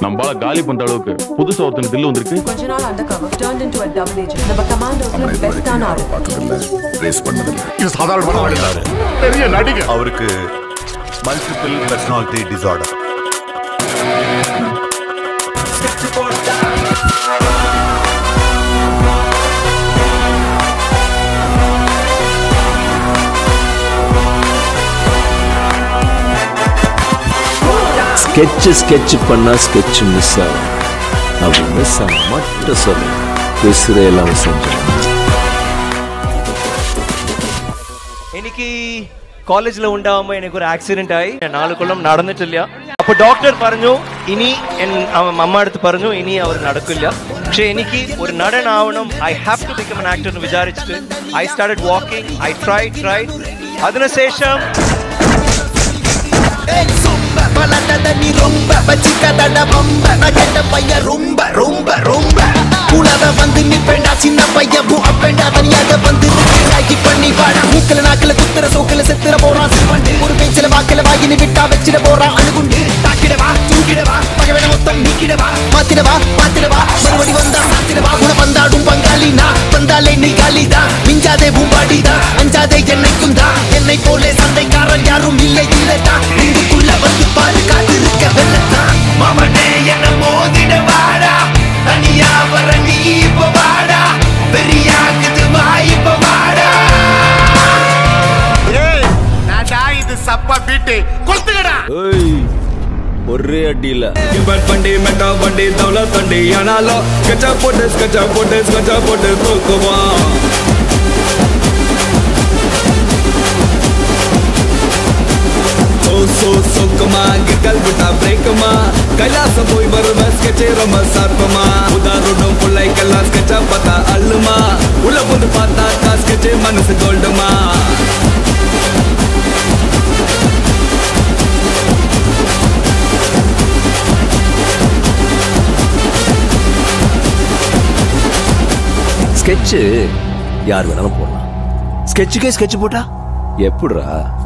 நம்மளால காலி பண்ற அளவுக்கு புதுசா ஒருத்தன் தில்லு வந்திருக்கு கொஞ்ச நாள் undercover turned into a double agent நம்ம கமாண்டோஸ்ல பெஸ்டான ஆளு பார்த்ததில்ல ரேஸ் பண்ணதில்ல இது சாதாரணமான ஆள் இல்ல. பெரிய நடிகை அவருக்கு multiple personality disorder sketch sketch பண்ணா ஸ்கெட்ச் மிஸ் ஆகும் அப்படி மிஸ் ஆக மட்டும் சொல்லு விசிற எல்லாம் செஞ்சோம் എനിക്ക് കോളേജിൽ ഉണ്ടാവുമ്പോൾ എനിക്ക് ഒരു ആക്സിഡന്റ് ആയി നാല് കൊല്ലം നടന്നിട്ടില്ല അപ്പൊ ഡോക്ടർ പറഞ്ഞു ഇനി എൻ- അവ- അമ്മ അടുത്ത് പറഞ്ഞു ഇനി അവർ നടക്കില്ല പക്ഷെ എനിക്ക് ഒരു നടനാവണം I have to become an actor എന്ന് വിചാരിച്ചിട്ട് I started walking I try try അതിനുശേഷം பலட்டத நீ ரொம்ப வச்சுக்கதட ரொம்ப நான் கெட்ட பையன் ரொம்ப ரொம்ப ரொம்ப உலக வந்து நிப்பேண்டா சின்ன பையன் பூ அப்பேண்டா தனியாக வந்து நிற்கிறாக்கி பண்ணி வாடா மூக்கல நாக்கல குத்துற சோக்கல செத்துற போறான் சிவண்டு ஒரு பேச்சில வாக்கல வாயினு விட்டா வச்சிட போறான் அணுகுண்டு தாக்கிடவா தூக்கிடவா பகவன மொத்தம் நீக்கிடவா மாத்திடவா மாத்திடவா மறுபடி வந்தா மாத்திடவா உன வந்தாடும் பங்காளி நான் வந்தாலே நீ காலிதா மிஞ்சாதே பூம்பாடிதா அஞ்சாதே என்னைக்கும் தான் என்னை போலே சண்டைக்காரன் யாரும் இல்லை இல்லதா இதுக்குள்ள வந்து பாரு காத்திருக்க வெள்ளத்தான் மாமனே என்ன மோதிட வாடா தனியா வர நீ இப்ப வாடா பெரியாக்குது வா இப்ப வாடா ஏய் நாடா இது சப்பா பீட்டு கொளுத்துக்கடா ஒரே அடியில இவர் வண்டி மெட்டா வண்டி தவளை தண்டி ஆனாலும் ஸ்கெட்சா போட்டு ஸ்கெட்சா போட்டு ஸ்கெட்சா போட்டு தூக்குவான் சோ சோ சொக்குமா கிட்டல் விட்டா பிரேக்குமா கைலாசம் போய் வருவேன் ஸ்கெட்சே ரொம்ப சார்பமா உதாரணம் பிள்ளைக்கெல்லாம் ஸ்கெட்சா பார்த்தா அள்ளுமா உள்ள வந்து பார்த்தா ஸ்கெட்சே மனசு கோல்டுமா ஸ்கெட்ச் யார் வேணாலும் போடலாம் ஸ்கெட்சுக்கே ஸ்கெட்ச் போட்டா எப்படிரா